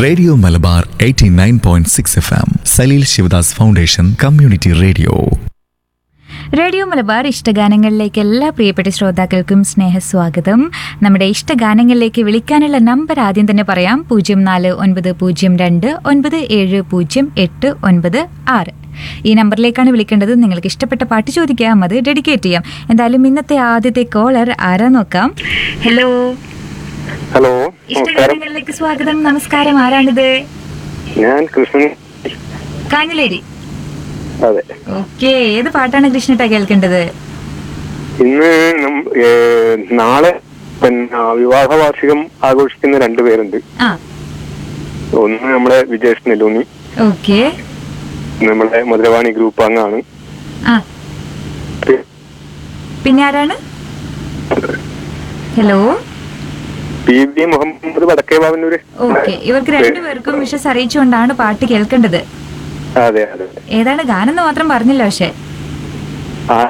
radio Malabar 89.6 F M Saleel Sivadas foundation community radio radio Malabar ഇഷ്ടഗാനങ്ങളിലേക്ക് എല്ലാ പ്രിയപ്പെട്ട ശ്രോതാക്കൾക്കും സ്നേഹസ്വാഗതം നമ്മുടെ ഇഷ്ടഗാനങ്ങളിലേക്ക് വിളിക്കാനുള്ള നമ്പർ ആദ്യം തന്നെ പറയാം പൂജ്യം നാല് ഒൻപത് പൂജ്യം രണ്ട് ഒൻപത് ഏഴ് പൂജ്യം എട്ട് ഒൻപത് ആറ് ഈ നമ്പറിലേക്കാണ് വിളിക്കേണ്ടത് നിങ്ങൾക്ക് ഇഷ്ടപ്പെട്ട പാട്ട് ചോദിക്കാം അത് ഡെഡിക്കേറ്റ് ചെയ്യാം എന്തായാലും ഇന്നത്തെ ആദ്യത്തെ കോളർ ആരാ നോക്കാം ഹലോ ഹലോ നമസ്കാരം ഇഷ്ടഗാനങ്ങളിലേക്ക് സ്വാഗതം നമസ്കാരം ആരാണിത് ഞാൻ കൃഷ്ണൻ കാഞ്ഞിലേരി അതെ ഓക്കെ ഏത് പാട്ടാണ് കൃഷ്ണട്ട കേൾക്കേണ്ടത് ഇന്ന് നം- ഏ, നാളെ പിന്നെ വിവാഹ വാർഷികം ആഘോഷിക്കുന്ന രണ്ടുപേരുണ്ട് ആ ഒന്ന് നമ്മുടെ വിജേഷ് നെല്ലൂന്നി ഓക്കെ നമ്മുടെ മധുരവാണി ഗ്രൂപ്പ് അംഗമാണ് ആ പിന്നെ ആരാണ് ഹലോ പി ബി മുഹമ്മദ് വടക്കേ ബാബന്നൂര് ഓക്കെ ഇവർക്ക് രണ്ടുപേർക്കും വിഷസ് അറിയിച്ചുകൊണ്ടാണ് പാട്ട് കേൾക്കേണ്ടത് അതെ അതെ ഏതാണ് ഗാനം എന്ന് മാത്രം പറഞ്ഞില്ല പക്ഷെ ആ,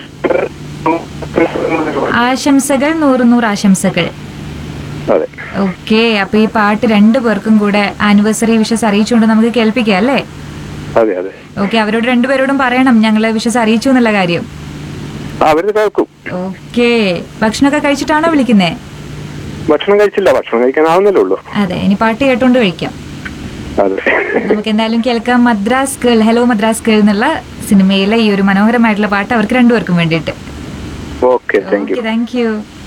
ആശംസകൾ നൂറ് നൂറ് ആശംസകൾ അതെ ഓക്കെ അപ്പൊ ഈ പാട്ട് രണ്ടുപേർക്കും കൂടെ ആനിവേഴ്സറി വിഷസ് അറിയിച്ചുകൊണ്ട് നമുക്ക് കേൾപ്പിക്കാം അല്ലേ അതെ അതെ ഓക്കെ അവരോട് രണ്ടുപേരോടും പറയണം ഞങ്ങള് വിഷസ് അറിയിച്ചു എന്നുള്ള കാര്യം അവര് കേൾക്കും ഓക്കെ ഭക്ഷണമൊക്കെ കഴിച്ചിട്ടാണോ വിളിക്കുന്നേ ഭക്ഷണം കഴിച്ചില്ല ഭക്ഷണം കഴിക്കാനാവുന്നല്ലേ ഉള്ളൂ അതെ ഇനി പാട്ട് കേട്ടോണ്ട് കഴിക്കാം അതെ നമുക്ക് എന്തായാലും കേൾക്കാം Madras girl hello Madras girl എന്നുള്ള സിനിമയിലെ ഈ ഒരു മനോഹരമായിട്ടുള്ള പാട്ട് അവർക്ക് രണ്ടുപേർക്കും വേണ്ടിയിട്ട് okay thank you okay thank U